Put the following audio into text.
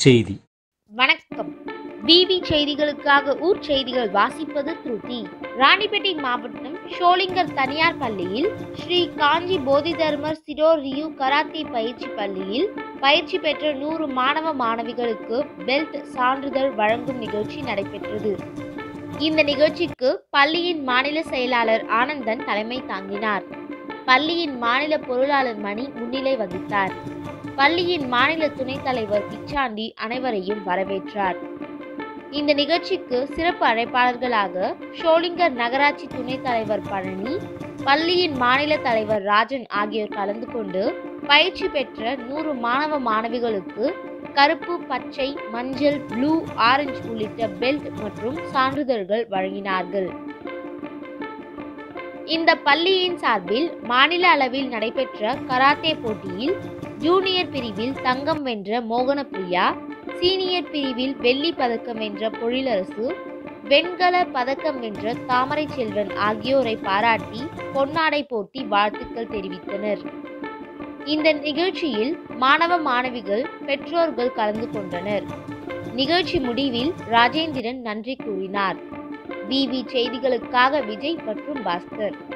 செய்தி வணக்கம் பிவி செய்திகளுக்காக ஊர் செய்திகள் வாசிப்பது திருதி ராணிப்பேட்டை மாவட்டம் ஷோலிங்கர் தனியார் பள்ளியில் ஸ்ரீ காஞ்சி போதிதர்மர் சிரோ ரியூ கராத்தே பயிற்சி பள்ளியில் பயிற்சி பெற்ற நூறு மாணவ மாணவிகளுக்கு பெல்ட் சான்றிதழ் வழங்கும் நிகழ்ச்சி நடைபெற்றது இந்த நிகழ்ச்சிக்கு பள்ளியின் மாநில செயலாளர் ஆனந்தன் தலைமை தாங்கினார் பள்ளியின் மாநில பொருளாளர் மணி முன்னிலை வகித்தார் பள்ளியின் மாநில துணைத் தலைவர் பிச்சாண்டி அனைவரையும் வரவேற்றார் இந்த நிகழ்ச்சிக்கு சிறப்பு அழைப்பாளர்களாக ஷோலிங்கர் நகராட்சி துணைத் தலைவர் பழனி பள்ளியின் மாநில தலைவர் ராஜன் ஆகியோர் கலந்து கொண்டு பயிற்சி பெற்ற நூறு மாணவ மாணவிகளுக்கு கருப்பு பச்சை மஞ்சள் ப்ளூ ஆரஞ்சு உள்ளிட்ட பெல்ட் மற்றும் சான்றிதழ்கள் வழங்கினார்கள் இந்த பள்ளியின் சார்பில் மாநில அளவில் நடைபெற்ற கராத்தே போட்டியில் ஜூனியர் பிரிவில் தங்கம் வென்ற மோகனப்பிரியா சீனியர் பிரிவில் வெள்ளி பதக்கம் வென்ற பொழிலரசு வெண்கல பதக்கம் வென்ற தாமரை செல்வன் ஆகியோரை பாராட்டி பொன்னாடை போட்டி வாழ்த்துக்கள் தெரிவித்தனர் இந்த நிகழ்ச்சியில் மாணவ மாணவிகள் பெற்றோர்கள் கலந்து கொண்டனர் நிகழ்ச்சி முடிவில் ராஜேந்திரன் நன்றி கூறினார் பிவி செய்திகளுக்காக விஜய் மற்றும் பாஸ்கர்